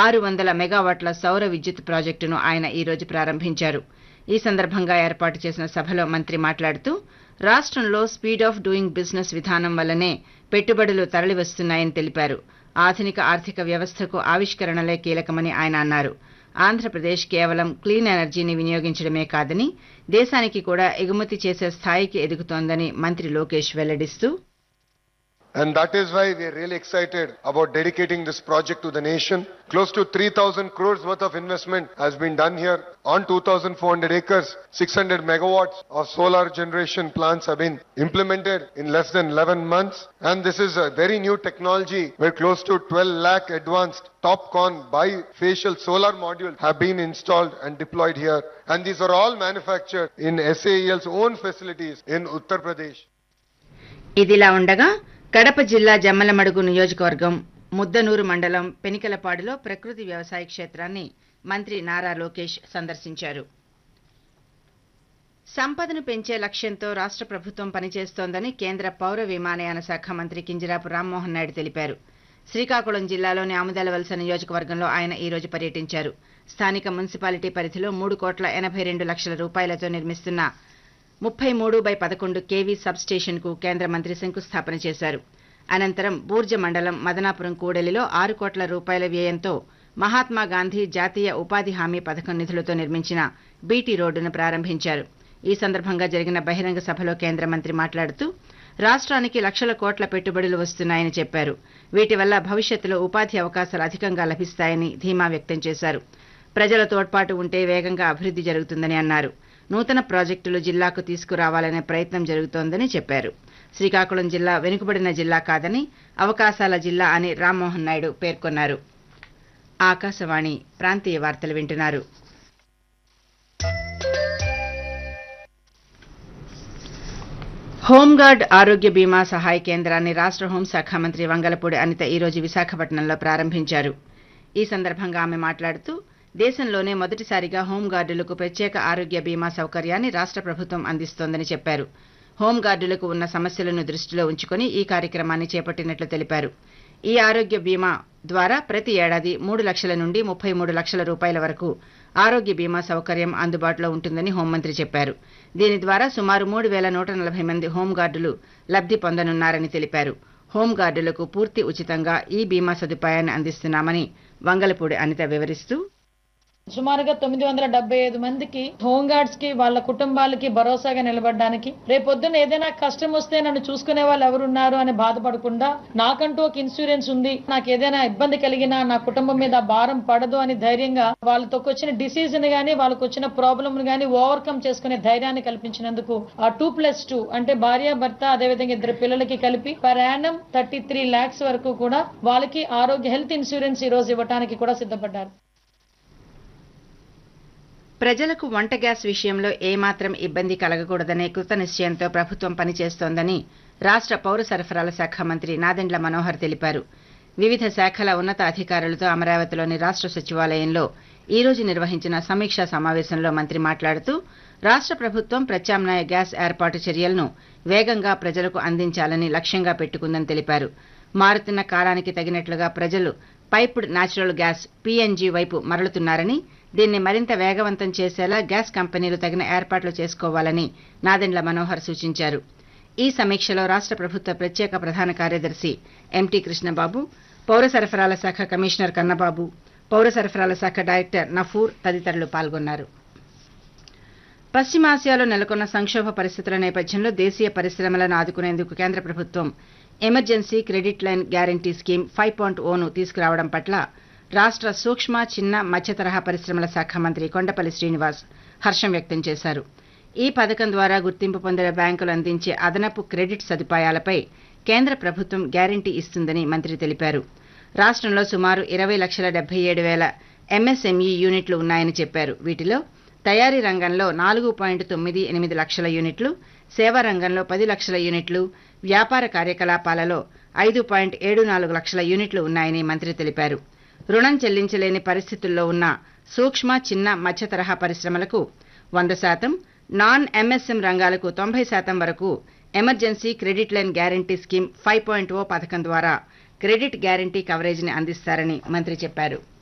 ఆరు వందల మెగావాట్ల సౌర విద్యుత్ ప్రాజెక్టును ఆయన ఈ రోజు ప్రారంభించారు ఈ సందర్భంగా ఏర్పాటు చేసిన సభలో మంత్రి మాట్లాడుతూ రాష్ట్రంలో స్పీడ్ ఆఫ్ డూయింగ్ బిజినెస్ విధానం వల్లనే పెట్టుబడులు తరలివస్తున్నాయని తెలిపారు ఆధునిక ఆర్థిక వ్యవస్థకు ఆవిష్కరణలే కీలకమని ఆయన అన్నారు ఆంధ్రప్రదేశ్ కేవలం క్లీన్ ఎనర్జీని వినియోగించడమే కాదని దేశానికి కూడా ఎగుమతి చేసే స్థాయికి ఎదుగుతోందని మంత్రి Lokesh వెల్లడిస్తూ And that is why we are really excited about dedicating this project to the nation. Close to 3,000 crores worth of investment has been done here on 2,400 acres. 600 megawatts of solar generation plants have been implemented in less than 11 months. And this is a very new technology where close to 12 lakh advanced TopCon bifacial solar modules have been installed and deployed here. And these are all manufactured in SAEL's own facilities in Uttar Pradesh. ఇదిలా ఉండగా కడప జిల్లా జమ్మలమడుగు నియోజకవర్గం ముద్దనూరు మండలం పెనికలపాడులో ప్రకృతి వ్యవసాయ క్షేత్రాన్ని మంత్రి నారా లోకేష్ సందర్శించారు సంపదను పెంచే లక్ష్యంతో రాష్ట్ర ప్రభుత్వం పనిచేస్తోందని కేంద్ర పౌర విమానయాన శాఖ మంత్రి కింజరాపు రామ్మోహన్ నాయుడు తెలిపారు శ్రీకాకుళం జిల్లాలోని ఆముదాలవలస నియోజకవర్గంలో ఆయన ఈ రోజు పర్యటించారు స్థానిక మున్సిపాలిటీ పరిధిలో మూడు కోట్ల ఎనభై రెండు లక్షల రూపాయలతో నిర్మిస్తున్న ముప్పై మూడు బై పదకొండు కేవీ సబ్ స్టేషన్కు కేంద్ర మంత్రి శంకుస్థాపన చేశారు అనంతరం బూర్జ మండలం మదనాపురం కూడలిలో ఆరు కోట్ల రూపాయల వ్యయంతో మహాత్మా గాంధీ జాతీయ ఉపాధి హామీ పథకం నిధులతో నిర్మించిన బీటీ రోడ్డును ప్రారంభించారు ఈ సందర్భంగా జరిగిన బహిరంగ సభలో కేంద్ర మంత్రి మాట్లాడుతూ రాష్ట్రానికి లక్షల కోట్ల పెట్టుబడులు వస్తున్నాయని చెప్పారు వీటి వల్ల భవిష్యత్తులో ఉపాధి అవకాశాలు అధికంగా లభిస్తాయని ధీమా వ్యక్తం చేశారు ప్రజల తోడ్పాటు ఉంటే వేగంగా అభివృద్ధి జరుగుతుందని అన్నారు నూతన ప్రాజెక్టులు జిల్లాకు తీసుకురావాలనే ప్రయత్నం జరుగుతోందని చెప్పారు శ్రీకాకుళం జిల్లా వెనుకబడిన జిల్లా కాదని అవకాశాల జిల్లా అని రామ్మోహన్ నాయుడు పేర్కొన్నారు ఆకాశవాణి ప్రాంతీయ వార్తలు వింటున్నారు హోంగార్డ్ ఆరోగ్య బీమా సహాయ కేంద్రాన్ని రాష్ట్ర హోంశాఖ మంత్రి వంగలపూడి అనిత ఈ రోజు విశాఖపట్నంలో ప్రారంభించారు ఈ సందర్భంగా ఆమె మాట్లాడుతూ దేశంలోనే మొదటిసారిగా హోంగార్డులకు ప్రత్యేక ఆరోగ్య బీమా సౌకర్యాన్ని రాష్ట్ర ప్రభుత్వం అందిస్తోందని చెప్పారు హోంగార్డులకు ఉన్న సమస్యలను దృష్టిలో ఉంచుకొని ఈ కార్యక్రమాన్ని చేపట్టినట్లు తెలిపారు ఈ ఆరోగ్య బీమా ద్వారా ప్రతి ఏడాది మూడు లక్షల నుండి ముప్పై మూడు లక్షల రూపాయల వరకు ఆరోగ్య బీమా సౌకర్యం అందుబాటులో ఉంటుందని హోంమంత్రి చెప్పారు దీని ద్వారా సుమారు మూడు వేల నూట నలభై మంది హోంగార్డులు లబ్ధి పొందనున్నారని తెలిపారు హోంగార్డులకు పూర్తి ఉచితంగా ఈ బీమా సదుపాయాన్ని అందిస్తున్నామని వంగలపూడి అనిత వివరిస్తూ సుమారుగా తొమ్మిది వందల డెబ్బై ఐదు మందికి హోమ్ గార్డ్స్ కి వాళ్ళ కుటుంబాలకి భరోసాగా నిలబడడానికి రేపొద్దున ఏదైనా కష్టం వస్తే నన్ను చూసుకునే వాళ్ళు ఎవరున్నారు అని బాధపడకుండా నాకంటూ ఒక ఇన్సూరెన్స్ ఉంది నాకు ఏదైనా ఇబ్బంది కలిగినా నా కుటుంబం మీద భారం పడదు అని ధైర్యంగా వాళ్ళతో వచ్చిన డిసీజ్ ని గానీ వాళ్ళకు వచ్చిన ప్రాబ్లమ్ ని గానీ ఓవర్కమ్ చేసుకునే ధైర్యాన్ని కల్పించినందుకు ఆ టూ ప్లస్ టూ అంటే భార్య భర్త అదేవిధంగా ఇద్దరు పిల్లలకి కలిపి per annum thirty three lakhs వరకు కూడా వాళ్ళకి ఆరోగ్య హెల్త్ ఇన్సూరెన్స్ ఈ రోజు ఇవ్వడానికి కూడా సిద్ధపడ్డారు ప్రజలకు వంట గ్యాస్ విషయంలో ఏమాత్రం ఇబ్బంది కలగకూడదనే కృత నిశ్చయంతో ప్రభుత్వం పనిచేస్తోందని రాష్ట్ర పౌర సరఫరాల శాఖ మంత్రి నాదెండ్ల మనోహర్ తెలిపారు వివిధ శాఖల ఉన్నత అధికారులతో అమరావతిలోని రాష్ట్ర సచివాలయంలో ఈ రోజు నిర్వహించిన సమీక్షా సమావేశంలో మంత్రి మాట్లాడుతూ రాష్ట్ర ప్రభుత్వం ప్రత్యామ్నాయ గ్యాస్ ఏర్పాటు చర్యలను వేగంగా ప్రజలకు అందించాలని లక్ష్యంగా పెట్టుకుందని తెలిపారు మారుతున్న కాలానికి తగినట్లుగా ప్రజలు పైప్డ్ నాచురల్ గ్యాస్ పీఎన్జీ వైపు మరలుతున్నారని దీన్ని మరింత వేగవంతం చేసేలా గ్యాస్ కంపెనీలు తగిన ఏర్పాట్లు చేసుకోవాలని నాదెండ్ల మనోహర్ సూచించారు ఈ సమీక్షలో రాష్ట్ర ప్రభుత్వ ప్రత్యేక ప్రధాన కార్యదర్శి ఎంటీ కృష్ణబాబు పౌర సరఫరాల శాఖ కమిషనర్ కన్నబాబు పౌర సరఫరాల శాఖ డైరెక్టర్ నఫూర్ తదితరులు పాల్గొన్నారు పశ్చిమాసియాలో నెలకొన్న సంక్షోభ పరిస్థితుల నేపథ్యంలో దేశీయ పరిశ్రమలను ఆదుకునేందుకు కేంద్ర ప్రభుత్వం emergency credit line guarantee scheme five point oh తీసుకురావడం పట్ల రాష్ట్ర సూక్ష్మ చిన్న మధ్య తరహా పరిశ్రమల శాఖ మంత్రి కొండపల్లి శ్రీనివాస్ హర్షం వ్యక్తం చేశారు ఈ పథకం ద్వారా గుర్తింపు పొందిన బ్యాంకులు అందించే అదనపు క్రెడిట్ సదుపాయాలపై కేంద్ర ప్రభుత్వం గ్యారంటీ ఇస్తుందని మంత్రి తెలిపారు రాష్ట్రంలో సుమారు ఇరవై లక్షల డెబ్బై ఏడు వేల ఎంఎస్ఎంఈ యూనిట్లు ఉన్నాయని చెప్పారు వీటిలో తయారీ రంగంలో నాలుగు పాయింట్ తొమ్మిది ఎనిమిది లక్షల యూనిట్లు సేవా రంగంలో పది లక్షల యూనిట్లు వ్యాపార కార్యకలాపాలలో ఐదు పాయింట్ ఏడు నాలుగు లక్షల యూనిట్లు ఉన్నాయని మంత్రి తెలిపారు రుణం చెల్లించలేని పరిస్థితుల్లో ఉన్న సూక్ష్మ చిన్న మధ్య తరహా పరిశ్రమలకు వంద శాతం నాన్ ఎంఎస్ఎం రంగాలకు తొంభై శాతం వరకు emergency credit line guarantee scheme five point oh పథకం ద్వారా క్రెడిట్ గ్యారంటీ కవరేజీని అందిస్తారని మంత్రి చెప్పారు